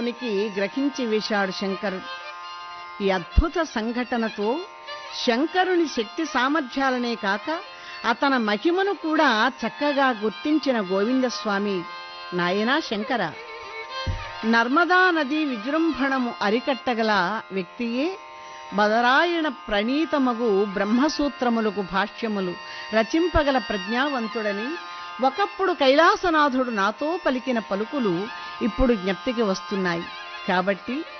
సమయానికి గ్రహించి వేశాడు శంకరుడు ఈ అద్భుత సంఘటనతో శంకరుని శక్తి సామర్థ్యాలనే కాక అతన మహిమను కూడా చక్కగా గుర్తించిన గోవిందస్వామి నాయనా శంకర నర్మదా నది విజృంభణము అరికట్టగల వ్యక్తియే బదరాయణ ప్రణీతమగు బ్రహ్మసూత్రములకు భాష్యములు రచింపగల ప్రజ్ఞావంతుడని ఒకప్పుడు కైలాసనాథుడు నాతో పలికిన పలుకులు ఇప్పుడు జ్ఞప్తికి వస్తున్నాయి కాబట్టి